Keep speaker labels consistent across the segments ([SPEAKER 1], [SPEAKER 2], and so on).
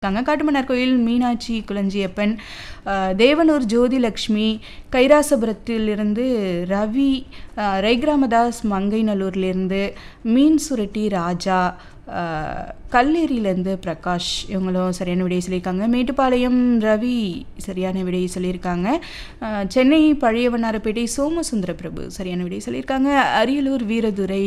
[SPEAKER 1] இருக்காங்க காட்டுமன்னார் கோயில் மீனாட்சி குளஞ்சியப்பன் அஹ், தேவனூர் ஜோதிலக்ஷ்மி கைராசபுரத்திலிருந்து ரவி அஹ், ரைகிராமதாஸ் மங்கைநல்லூர்லேருந்து மீன் சுரட்டி ராஜா அஹ், கல்லேரியிலேருந்து பிரகாஷ் இவங்களும் சரியான விடையை சொல்லியிருக்காங்க மேட்டுப்பாளையம் ரவி சரியான விடையை சொல்லியிருக்காங்க அஹ், சென்னை பழையவண்ணாரப்பேட்டை சோமசுந்தர பிரபு சரியான விடையை சொல்லியிருக்காங்க அரியலூர் வீரதுரை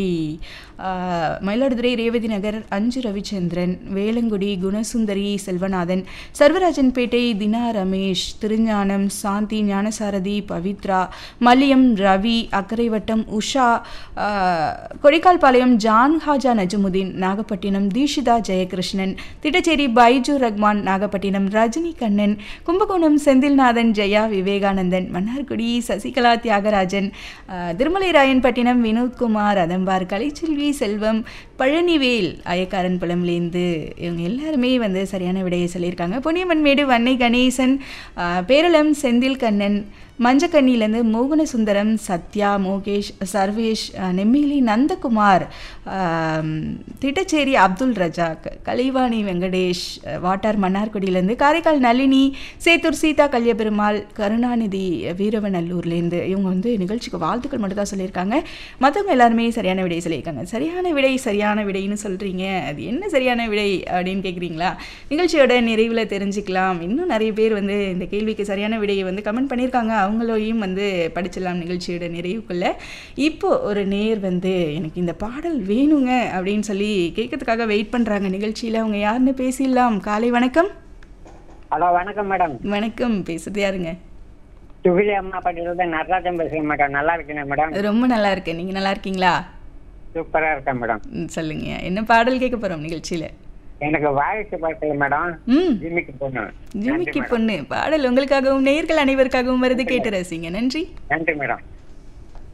[SPEAKER 1] அஹ், மயிலாடுதுறை ரேவதி நகர் அஞ்சு ரவிச்சந்திரன் வேலங்குடி குணசுந்தரி செல்வநாதன் சர்வராஜன்பேட்டை தினா ரமேஷ் திருஞானம் சாந்தி ஞானசாரதி பவித்ரா மல்லியம் ரவி அக்கரைவட்டம் உஷா அஹ், கொடிக்கால்பாளையம் ஜான் ஹாஜா நஜமுதீன் நாகப்பட்டினம் தீஷிதா ஜெயகிருஷ்ணன் திட்டச்சேரி பைஜு ரஹ்மான் நாகப்பட்டினம் ரஜினி கண்ணன் கும்பகோணம் செந்தில்நாதன் ஜெயா விவேகானந்தன் மன்னார்குடி சசிகலா தியாகராஜன் அஹ், திருமலைராயன்பட்டினம் வினோத்குமார் அதம்பார் கலைச்செல்வி செல்வம் பழனிவேல் அயக்காரன் புலம்லேருந்து இவங்க எல்லாருமே வந்து சரியான விடையை சொல்லியிருக்காங்க பொன்னியம்மன்மேடு வன்னை கணேசன் அஹ், பேரளம் செந்தில் கண்ணன் மஞ்சக்கண்ணிலேருந்து மோகனசுந்தரம் சத்யா மோகேஷ் சர்வேஷ் அஹ், நெம்மேலி நந்தகுமார் ஆம், திட்டச்சேரி அப்துல் ரஜாக் கலைவாணி வெங்கடேஷ் அஹ், வாட்டார் மன்னார்குடியிலேருந்து காரைக்கால் நளினி சேத்தூர் சீதா கல்யபெருமாள் கருணாநிதி வீரவநல்லூர்லேருந்து இவங்க வந்து நிகழ்ச்சிக்கு வாழ்த்துக்கள் மட்டும் தான் சொல்லியிருக்காங்க மற்றவங்க எல்லாருமே சரியான விடை சொல்லியிருக்காங்க சரியான விடை சரியான விடைன்னு சொல்கிறீங்க அது என்ன சரியான விடை அப்படின்னு கேட்குறீங்களா நிகழ்ச்சியோட நிறைவில் தெரிஞ்சுக்கலாம் இன்னும் நிறைய பேர் வந்து இந்த கேள்விக்கு சரியான விடையை வந்து கமெண்ட் பண்ணியிருக்காங்க அவங்களையும் வந்து படிச்சிடலாம் நிகழ்ச்சியோட நிறைவுக்குள்ள இப்போ ஒரு நேர் வந்து எனக்கு இந்த பாடல் வேணுங்க அப்படின்னு சொல்லி கேட்கறதுக்காக வெயிட் பண்ணுறாங்க நிகழ்ச்சியில் அவங்க யாருன்னு பேசிடலாம் காலை வணக்கம்
[SPEAKER 2] ஹலோ வணக்கம் மேடம்
[SPEAKER 1] வணக்கம் பேசுறது யாருங்க
[SPEAKER 2] துகிலி அம்மா பட்டியிலிருந்து நடராஜன் பேசுகிறேன் மேடம் நல்லா இருக்கீங்க மேடம்
[SPEAKER 1] ரொம்ப நல்லா இருக்கேன் நீங்கள் நல்லா இருக்கீங்களா
[SPEAKER 2] சூப்பரா இருக்கேன் மேடம்
[SPEAKER 1] ம், சொல்லுங்க என்ன பாடல் கேட்க போகிறோம் நிகழ்ச்சியில்
[SPEAKER 2] எனக்கு வாய்ஸ் பார்க்கல மேடம்
[SPEAKER 1] ம்
[SPEAKER 2] ஜிம்மிக்கு போகணும்
[SPEAKER 1] ஜிமிக்கி பொண்ணு பாடல் உங்களுக்காகவும் நேயர்கள் அனைவருக்காகவும் வருது கேட்டு ரசிங்க நன்றி
[SPEAKER 2] நன்றி மேடம்